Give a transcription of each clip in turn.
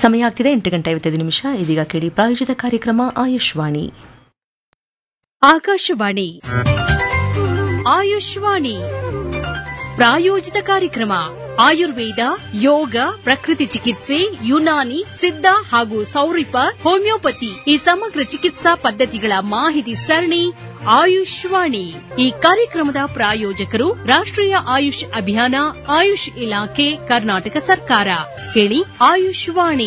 ಸಮಯ ಆಗ್ತಿದೆ ಎಂಟು ಗಂಟೆ ಐವತ್ತೈದು ನಿಮಿಷ ಇದೀಗ ಕೇಳಿ ಪ್ರಾಯೋಜಿತ ಕಾರ್ಯಕ್ರಮ ಆಯುಷ್ವಾಣಿ ಆಕಾಶವಾಣಿ ಆಯುಷ್ವಾಣಿ ಪ್ರಾಯೋಜಿತ ಕಾರ್ಯಕ್ರಮ ಆಯುರ್ವೇದ ಯೋಗ ಪ್ರಕೃತಿ ಚಿಕಿತ್ಸೆ ಯುನಾನಿ ಸಿದ್ಧ ಹಾಗೂ ಸೌರಿಪ ಹೋಮಿಯೋಪತಿ ಈ ಸಮಗ್ರ ಚಿಕಿತ್ಸಾ ಪದ್ಧತಿಗಳ ಮಾಹಿತಿ ಸರಣಿ ಆಯುಷ್ವಾಣಿ ಈ ಕಾರ್ಯಕ್ರಮದ ಪ್ರಾಯೋಜಕರು ರಾಷ್ಟ್ರೀಯ ಆಯುಷ್ ಅಭಿಯಾನ ಆಯುಷ್ ಇಲಾಖೆ ಕರ್ನಾಟಕ ಸರ್ಕಾರ ಕೇಳಿ ಆಯುಷ್ವಾಣಿ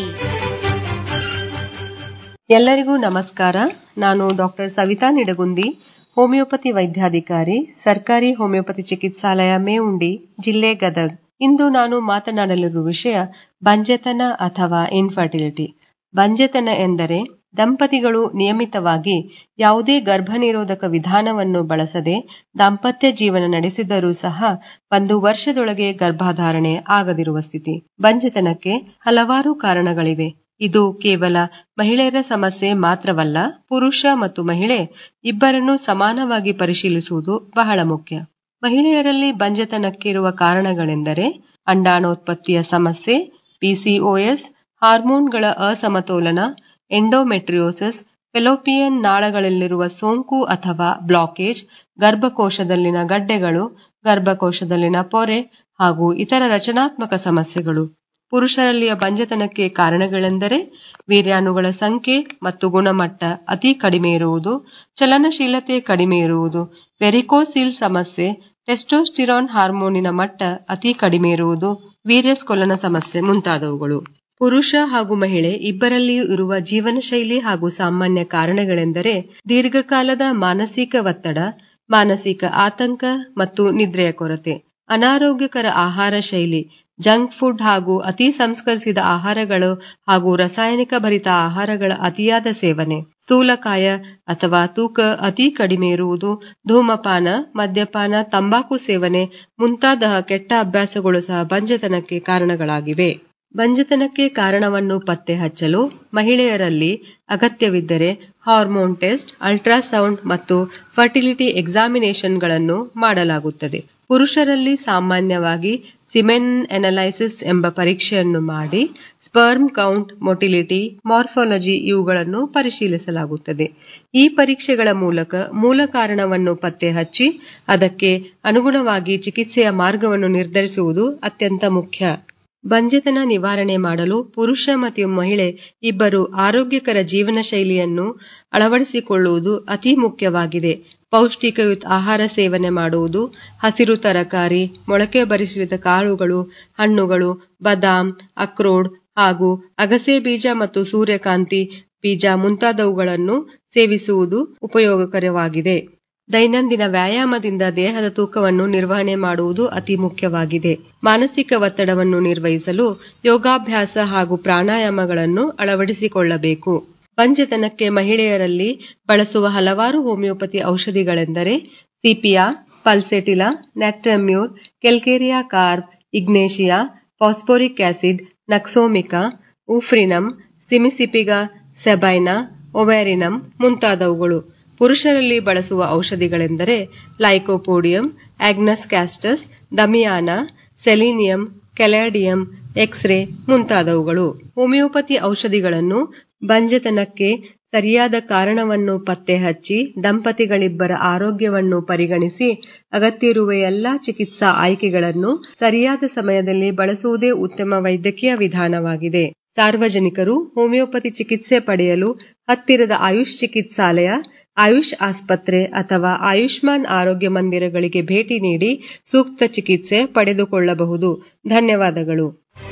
ಎಲ್ಲರಿಗೂ ನಮಸ್ಕಾರ ನಾನು ಡಾಕ್ಟರ್ ಸವಿತಾ ನಿಡಗುಂದಿ ಹೋಮಿಯೋಪತಿ ವೈದ್ಯಾಧಿಕಾರಿ ಸರ್ಕಾರಿ ಹೋಮಿಯೋಪತಿ ಚಿಕಿತ್ಸಾಲಯ ಮೇವುಂಡಿ ಜಿಲ್ಲೆ ಗದಗ್ ಇಂದು ನಾನು ಮಾತನಾಡಲಿರುವ ವಿಷಯ ಬಂಜೆತನ ಅಥವಾ ಇನ್ಫರ್ಟಿಲಿಟಿ ಬಂಜೆತನ ಎಂದರೆ ದಂಪತಿಗಳು ನಿಯಮಿತವಾಗಿ ಯಾವುದೇ ಗರ್ಭನಿರೋಧಕ ವಿಧಾನವನ್ನು ಬಳಸದೆ ದಾಂಪತ್ಯ ಜೀವನ ನಡೆಸಿದರೂ ಸಹ ಒಂದು ವರ್ಷದೊಳಗೆ ಗರ್ಭಧಾರಣೆ ಆಗದಿರುವ ಸ್ಥಿತಿ ಬಂಜೆತನಕ್ಕೆ ಹಲವಾರು ಕಾರಣಗಳಿವೆ ಇದು ಕೇವಲ ಮಹಿಳೆಯರ ಸಮಸ್ಯೆ ಮಾತ್ರವಲ್ಲ ಪುರುಷ ಮತ್ತು ಮಹಿಳೆ ಇಬ್ಬರನ್ನು ಸಮಾನವಾಗಿ ಪರಿಶೀಲಿಸುವುದು ಬಹಳ ಮುಖ್ಯ ಮಹಿಳೆಯರಲ್ಲಿ ಬಂಜೆತನಕ್ಕಿರುವ ಕಾರಣಗಳೆಂದರೆ ಅಂಡಾಣೋತ್ಪತ್ತಿಯ ಸಮಸ್ಯೆ ಪಿಸಿಒಎಸ್ ಹಾರ್ಮೋನ್ಗಳ ಅಸಮತೋಲನ ಎಂಡೋಮೆಟ್ರಿಯೋಸಿಸ್ ಫೆಲೋಪಿಯನ್ ನಾಳಗಳಲ್ಲಿರುವ ಸೋಂಕು ಅಥವಾ ಬ್ಲಾಕೇಜ್ ಗರ್ಭಕೋಶದಲ್ಲಿನ ಗಡ್ಡೆಗಳು ಗರ್ಭಕೋಶದಲ್ಲಿನ ಪೊರೆ ಹಾಗೂ ಇತರ ರಚನಾತ್ಮಕ ಸಮಸ್ಯೆಗಳು ಪುರುಷರಲ್ಲಿಯ ಬಂಜತನಕ್ಕೆ ಕಾರಣಗಳೆಂದರೆ ವೀರ್ಯಾಣುಗಳ ಸಂಖ್ಯೆ ಮತ್ತು ಗುಣಮಟ್ಟ ಅತಿ ಕಡಿಮೆ ಇರುವುದು ಚಲನಶೀಲತೆ ಕಡಿಮೆ ಇರುವುದು ವೆರಿಕೋಸಿಲ್ ಸಮಸ್ಯೆ ಟೆಸ್ಟೋಸ್ಟಿರಾನ್ ಹಾರ್ಮೋನಿನ ಮಟ್ಟ ಅತಿ ಕಡಿಮೆ ಇರುವುದು ವೀರ್ಯಸ್ಖಲನ ಸಮಸ್ಯೆ ಮುಂತಾದವುಗಳು ಪುರುಷ ಹಾಗೂ ಮಹಿಳೆ ಇಬ್ಬರಲ್ಲಿಯೂ ಇರುವ ಜೀವನ ಶೈಲಿ ಹಾಗೂ ಸಾಮಾನ್ಯ ಕಾರಣಗಳೆಂದರೆ ದೀರ್ಘಕಾಲದ ಮಾನಸಿಕ ಒತ್ತಡ ಮಾನಸಿಕ ಆತಂಕ ಮತ್ತು ನಿದ್ರೆಯ ಕೊರತೆ ಅನಾರೋಗ್ಯಕರ ಆಹಾರ ಶೈಲಿ ಜಂಕ್ ಫುಡ್ ಹಾಗೂ ಅತಿ ಸಂಸ್ಕರಿಸಿದ ಆಹಾರಗಳು ಹಾಗೂ ರಾಸಾಯನಿಕ ಭರಿತ ಆಹಾರಗಳ ಅತಿಯಾದ ಸೇವನೆ ಸ್ಥೂಲಕಾಯ ಅಥವಾ ತೂಕ ಅತಿ ಕಡಿಮೆ ಇರುವುದು ಧೂಮಪಾನ ಮದ್ಯಪಾನ ತಂಬಾಕು ಸೇವನೆ ಮುಂತಾದ ಕೆಟ್ಟ ಅಭ್ಯಾಸಗಳು ಸಹ ಬಂಜತನಕ್ಕೆ ಕಾರಣಗಳಾಗಿವೆ ಬಂಜತನಕ್ಕೆ ಕಾರಣವನ್ನು ಪತ್ತೆ ಹಚ್ಚಲು ಮಹಿಳೆಯರಲ್ಲಿ ಅಗತ್ಯವಿದ್ದರೆ ಹಾರ್ಮೋನ್ ಟೆಸ್ಟ್ ಅಲ್ಟ್ರಾಸೌಂಡ್ ಮತ್ತು ಫರ್ಟಿಲಿಟಿ ಎಕ್ಸಾಮಿನೇಷನ್ಗಳನ್ನು ಮಾಡಲಾಗುತ್ತದೆ ಪುರುಷರಲ್ಲಿ ಸಾಮಾನ್ಯವಾಗಿ ಸಿಮೆನ್ ಎನಲೈಸಿಸ್ ಎಂಬ ಪರೀಕ್ಷೆಯನ್ನು ಮಾಡಿ ಸ್ಪರ್ಮ್ ಕೌಂಟ್ ಮೊಟಿಲಿಟಿ ಮಾರ್ಫಾಲಜಿ ಇವುಗಳನ್ನು ಪರಿಶೀಲಿಸಲಾಗುತ್ತದೆ ಈ ಪರೀಕ್ಷೆಗಳ ಮೂಲಕ ಮೂಲ ಕಾರಣವನ್ನು ಪತ್ತೆ ಹಚ್ಚಿ ಅದಕ್ಕೆ ಅನುಗುಣವಾಗಿ ಚಿಕಿತ್ಸೆಯ ಮಾರ್ಗವನ್ನು ನಿರ್ಧರಿಸುವುದು ಅತ್ಯಂತ ಮುಖ್ಯ ಬಂಜೆತನ ನಿವಾರಣೆ ಮಾಡಲು ಪುರುಷ ಮತ್ತು ಮಹಿಳೆ ಇಬ್ಬರು ಆರೋಗ್ಯಕರ ಜೀವನ ಶೈಲಿಯನ್ನು ಅಳವಡಿಸಿಕೊಳ್ಳುವುದು ಅತಿ ಮುಖ್ಯವಾಗಿದೆ ಪೌಷ್ಟಿಕಯುತ ಆಹಾರ ಸೇವನೆ ಮಾಡುವುದು ಹಸಿರು ತರಕಾರಿ ಮೊಳಕೆ ಬರಿಸಿದ ಕಾಳುಗಳು ಹಣ್ಣುಗಳು ಬದಾಮ್ ಅಕ್ರೋಡ್ ಹಾಗೂ ಅಗಸೆ ಬೀಜ ಮತ್ತು ಸೂರ್ಯಕಾಂತಿ ಬೀಜ ಮುಂತಾದವುಗಳನ್ನು ಸೇವಿಸುವುದು ಉಪಯೋಗಕರವಾಗಿದೆ ದೈನಂದಿನ ವ್ಯಾಯಾಮದಿಂದ ದೇಹದ ತೂಕವನ್ನು ನಿರ್ವಹಣೆ ಮಾಡುವುದು ಅತಿ ಮುಖ್ಯವಾಗಿದೆ ಮಾನಸಿಕ ಒತ್ತಡವನ್ನು ನಿರ್ವಹಿಸಲು ಯೋಗಾಭ್ಯಾಸ ಹಾಗೂ ಪ್ರಾಣಾಯಾಮಗಳನ್ನು ಅಳವಡಿಸಿಕೊಳ್ಳಬೇಕು ಬಂಜತನಕ್ಕೆ ಮಹಿಳೆಯರಲ್ಲಿ ಬಳಸುವ ಹಲವಾರು ಹೋಮಿಯೋಪತಿ ಔಷಧಿಗಳೆಂದರೆ sepia pulsatilla natrum mur calcarea carb ignatia phosphoric acid nux vomica oophorinum cimicifuga sabina ovarinum ಮುಂತಾದವುಗಳು ಪುರುಷರಲ್ಲಿ ಬಳಸುವ ಔಷಧಿಗಳೆಂದರೆ lycopodium agnus castus damiana selenium caladium X-ray ಮುಂತಾದವುಗಳು ಹೋಮಿಯೋಪತಿ ಔಷಧಿಗಳನ್ನು ಬಂಜತನಕ್ಕೆ ಸರಿಯಾದ ಕಾರಣವನ್ನು ಪತ್ತೆ ಹಚ್ಚಿ ದಂಪತಿಗಳಿಬ್ಬರ ಆರೋಗ್ಯವನ್ನು ಪರಿಗಣಿಸಿ ಅಗತ್ಯವಿರುವ ಎಲ್ಲಾ ಚಿಕಿತ್ಸಾ ಆಯ್ಕೆಗಳನ್ನು ಸರಿಯಾದ ಸಮಯದಲ್ಲಿ ಬಳಸುವುದೇ ಉತ್ತಮ ವೈದ್ಯಕೀಯ ವಿಧಾನವಾಗಿದೆ ಸಾರ್ವಜನಿಕರು ಹೋಮಿಯೋಪತಿ ಚಿಕಿತ್ಸೆ ಪಡೆಯಲು ಹತ್ತಿರದ ಆಯುಷ್ ಚಿಕಿತ್ಸಾಲಯ ಆಯುಷ್ ಆಸ್ಪತ್ರೆ ಅಥವಾ ಆಯುಷ್ಮಾನ್ ಆರೋಗ್ಯ ಮಂದಿರಗಳಿಗೆ ಭೇಟಿ ನೀಡಿ ಸೂಕ್ತ ಚಿಕಿತ್ಸೆ ಪಡೆದುಕೊಳ್ಳಬಹುದು ಧನ್ಯವಾದಗಳು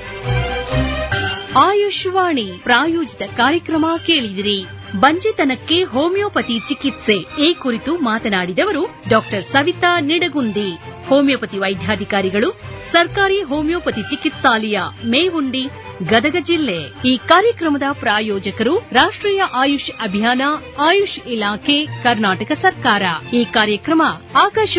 ಆಯುಷ್ವಾಣಿ ಪ್ರಾಯೋಜಿತ ಕಾರ್ಯಕ್ರಮ ಕೇಳಿದಿರಿ ಬಂಜೆತನಕ್ಕೆ ಹೋಮಿಯೋಪತಿ ಚಿಕಿತ್ಸೆ ಈ ಕುರಿತು ಮಾತನಾಡಿದವರು ಡಾಕ್ಟರ್ ಸವಿತಾ ನಿಡಗುಂದಿ ಹೋಮಿಯೋಪತಿ ವೈದ್ಯಾಧಿಕಾರಿಗಳು ಸರ್ಕಾರಿ ಹೋಮಿಯೋಪತಿ ಚಿಕಿತ್ಸಾಲಯ ಮೇವುಂಡಿ ಗದಗ ಜಿಲ್ಲೆ ಈ ಕಾರ್ಯಕ್ರಮದ ಪ್ರಾಯೋಜಕರು ರಾಷ್ಟ್ರೀಯ ಆಯುಷ್ ಅಭಿಯಾನ ಆಯುಷ್ ಇಲಾಖೆ ಕರ್ನಾಟಕ ಸರ್ಕಾರ ಈ ಕಾರ್ಯಕ್ರಮ ಆಕಾಶ